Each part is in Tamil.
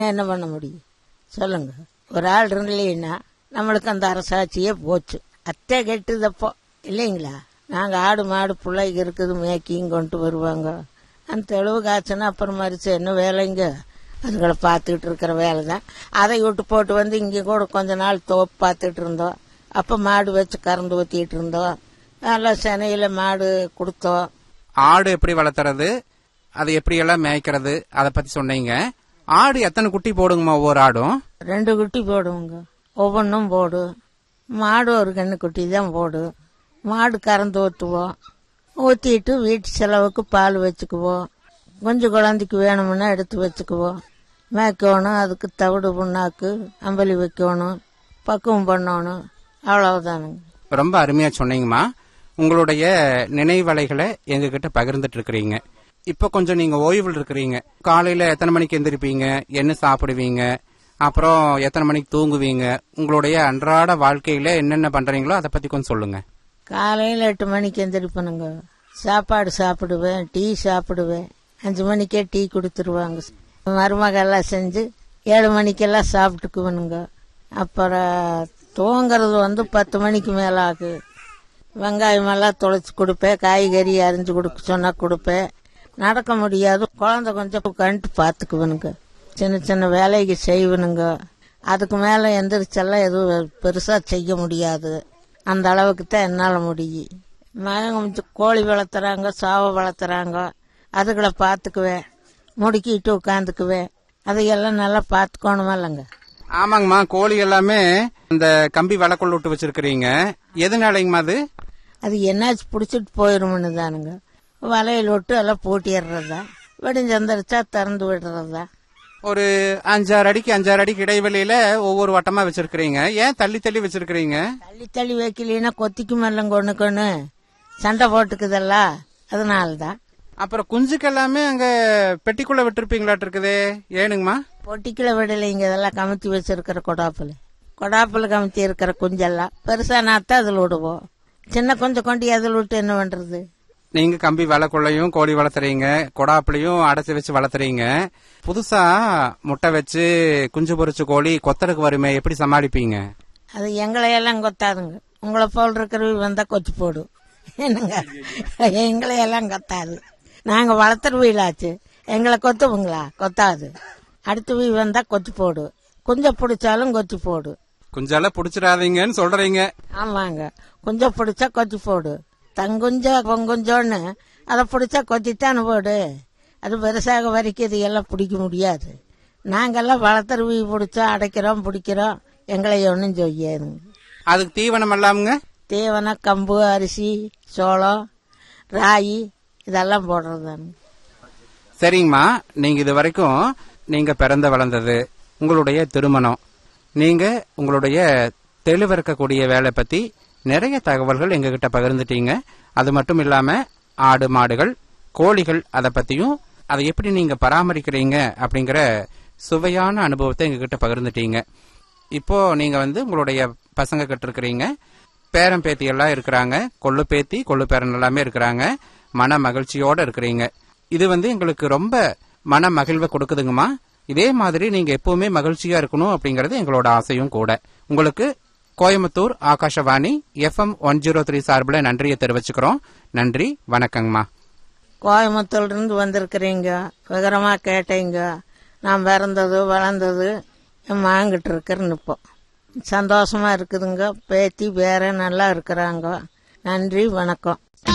என்ன பண்ண முடியும் சொல்லுங்க ஒரு ஆள் இருந்தலைன்னா நம்மளுக்கு அந்த அரசாட்சியே போச்சு அத்தை கெட்டுதப்போ இல்லைங்களா நாங்க ஆடு மாடு பிள்ளைங்க இருக்குது மேக்கிங் கொண்டு வருவாங்க அந்த தெளிவு காய்ச்சுன்னா அப்புறம் மறிச்சு என்ன வேலைங்க அதுகளை பார்த்துக்கிட்டு இருக்கிற வேலை தான் அதை விட்டு போட்டு வந்து இங்கே கூட கொஞ்ச நாள் தோப்பு பார்த்துட்டு இருந்தோம் அப்போ மாடு வச்சு கறந்து ஊற்றிட்டு இருந்தோம் நல்லா சென்னையில் மாடு கொடுத்தோம் ஆடு எப்படி வளர்த்துறது அது எப்படியெல்லாம் மேய்க்கிறது அதை பத்தி சொன்னீங்க ஆடு எத்தனை குட்டி போடுங்கம்மா ஒவ்வொரு ஆடும் ரெண்டு குட்டி போடுவோங்க ஒவ்வொன்றும் போடு மாடு ஒரு கண்ணு குட்டி தான் போடு மாடு கறந்து ஊற்றுவோம் ஊற்றிட்டு வீட்டு செலவுக்கு பால் வச்சுக்குவோம் கொஞ்சம் குழந்தைக்கு வேணும்னா எடுத்து வச்சுக்குவோம் மேய்க்கணும் அதுக்கு தவிடு புண்ணாக்கு அம்பலி வைக்கணும் பக்குவம் பண்ணணும் அவ்வளவுதானுங்க ரொம்ப அருமையா சொன்னீங்கம்மா உங்களுடைய நினைவலைகளை எங்ககிட்ட பகிர்ந்துட்டு இருக்கிறீங்க இப்ப கொஞ்சம் நீங்க ஓய்வில் இருக்கிறீங்க காலையில எத்தனை மணிக்கு எந்திரிப்பீங்க என்ன சாப்பிடுவீங்க அப்புறம் எத்தனை மணிக்கு தூங்குவீங்க உங்களுடைய அன்றாட வாழ்க்கையில என்னென்ன பண்றீங்களோ அதை பத்தி கொஞ்சம் சொல்லுங்க காலையில் எட்டு மணிக்கு எந்திரிப்பனுங்க சாப்பாடு சாப்பிடுவேன் டீ சாப்பிடுவேன் அஞ்சு மணிக்கே டீ கொடுத்துருவாங்க மருமகெல்லாம் செஞ்சு ஏழு மணிக்கெல்லாம் சாப்பிட்டுக்குவனுங்க அப்புறம் தூங்குறது வந்து பத்து மணிக்கு மேலே ஆகு வெங்காயமெல்லாம் தொலைச்சி கொடுப்பேன் காய்கறி அரிஞ்சு கொடுக்க சொன்னால் கொடுப்பேன் நடக்க முடியாது குழந்தை கொஞ்சம் கண்டு பார்த்துக்குவனுங்க சின்ன சின்ன வேலைக்கு செய்வனுங்க அதுக்கு மேலே எந்திரிச்செல்லாம் எதுவும் பெருசாக செய்ய முடியாது அந்த அளவுக்கு தான் என்னால் முடியும் மகன் கொஞ்சம் கோழி வளர்த்துறாங்க சாவை வளர்த்துறாங்க அதுகளை பார்த்துக்குவேன் முடுக்கிட்டு உட்காந்துக்குவேன் அதையெல்லாம் நல்லா பார்த்துக்கணுமா இல்லைங்க ஆமாங்கம்மா கோழி எல்லாமே இந்த கம்பி வலைக்குள்ள விட்டு வச்சிருக்கிறீங்க எதனாலங்கம்மா அது அது என்னாச்சு பிடிச்சிட்டு போயிருமுன்னு தானுங்க வலையில் விட்டு எல்லாம் பூட்டிடுறதா வெடிஞ்சந்திரிச்சா திறந்து விடுறதா ஒரு அஞ்சாறு அடிக்கு அஞ்சாறு அடிக்கு இடைவெளியில ஒவ்வொரு வட்டமா வச்சிருக்கிறீங்க ஏன் தள்ளி தள்ளி வச்சிருக்கிறீங்க தள்ளி தள்ளி வைக்கலைன்னா கொத்திக்கும் இல்லைங்க ஒன்றுக்கு சண்டை போட்டுக்குதல்ல அதனால தான் அப்புறம் குஞ்சுக்கு எல்லாமே அங்க பெட்டிக்குள்ள விட்டுருப்பீங்களாட்டு இருக்குதே ஏனுங்கம்மா பொட்டிக்கில் விடலைங்க இதெல்லாம் கமுத்தி வச்சிருக்கிற கொடாப்பில் கொடாப்பில் கமுத்தி இருக்கிற குஞ்செல்லாம் பெருசாக நாத்தா அதில் விடுவோம் சின்ன கொஞ்சம் கொண்டு அதில் விட்டு என்ன பண்ணுறது நீங்க கம்பி வலைக்குள்ளையும் கோழி வளர்த்துறீங்க கொடாப்புலையும் அடைச்சி வச்சு வளர்த்துறீங்க புதுசா முட்டை வச்சு குஞ்சு பொரிச்சு கோழி கொத்தருக்கு வருமே எப்படி சமாளிப்பீங்க அது எங்களையெல்லாம் கொத்தாதுங்க உங்களை போல் இருக்கிறவி வந்தால் கொச்சு போடும் என்னங்க எங்களையெல்லாம் கொத்தாது நாங்கள் வளர்த்துற வீடாச்சு எங்களை கொத்துவுங்களா கொத்தாது அடுத்த வீ வந்தால் கொச்சு போடு குஞ்சை பிடிச்சாலும் கொச்சு போடு குஞ்செல்லாம் புடிச்சிடாதீங்கன்னு சொல்றீங்க ஆமாங்க குஞ்சம் பிடிச்சா கொத்தி போடு தங்குஞ்சோ பொங்குஞ்சோன்னு அதை பிடிச்சா கொத்தித்தானு போடு அது பெருசாக வரைக்கும் இது எல்லாம் பிடிக்க முடியாது நாங்கெல்லாம் வளர்த்துருவி பிடிச்சா அடைக்கிறோம் பிடிக்கிறோம் எங்களை ஒன்றும் செய்யாதுங்க அதுக்கு தீவனம் எல்லாமுங்க தீவனம் கம்பு அரிசி சோளம் ராகி இதெல்லாம் போடுறதானுங்க சரிங்கம்மா நீங்க இது வரைக்கும் நீங்க பிறந்த வளர்ந்தது உங்களுடைய திருமணம் நீங்க உங்களுடைய தெளிவிறக்கக்கூடிய வேலை பத்தி நிறைய தகவல்கள் எங்ககிட்ட பகிர்ந்துட்டீங்க அது மட்டும் இல்லாம ஆடு மாடுகள் கோழிகள் அதை பத்தியும் அதை எப்படி நீங்க பராமரிக்கிறீங்க அப்படிங்கிற சுவையான அனுபவத்தை எங்ககிட்ட பகிர்ந்துட்டீங்க இப்போ நீங்க வந்து உங்களுடைய பசங்க கிட்ட இருக்கிறீங்க பேரன் பேத்தி எல்லாம் இருக்கிறாங்க கொள்ளு பேத்தி கொள்ளு பேரன் எல்லாமே இருக்கிறாங்க மன மகிழ்ச்சியோட இருக்கிறீங்க இது வந்து எங்களுக்கு ரொம்ப மன மகிழ்வை கொடுக்குதுங்கம்மா இதே மாதிரி நீங்க எப்பவுமே மகிழ்ச்சியா இருக்கணும் அப்படிங்கறது எங்களோட ஆசையும் கூட உங்களுக்கு Coimbatore Akashvani FM one zero three சார்பில் நன்றியை தெரிவிச்சுக்கிறோம் நன்றி வணக்கங்கம்மா கோயம்புத்தூர்லேருந்து வந்திருக்கிறீங்க விவரமாக கேட்டீங்க நான் பிறந்தது வளர்ந்தது என் மாங்கிட்டு இருக்கிறேன்னு இப்போ சந்தோஷமா இருக்குதுங்க பேத்தி வேற நல்லா இருக்கிறாங்க நன்றி வணக்கம்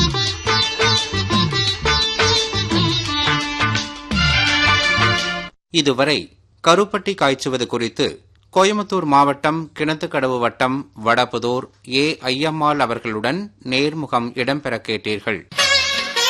இதுவரை கருப்பட்டி காய்ச்சுவது குறித்து கோயம்புத்தூர் மாவட்டம் கிணத்துக்கடவு வட்டம் வடபுதூர் ஏ ஐயம்மாள் அவர்களுடன் நேர்முகம் இடம்பெற கேட்டீர்கள்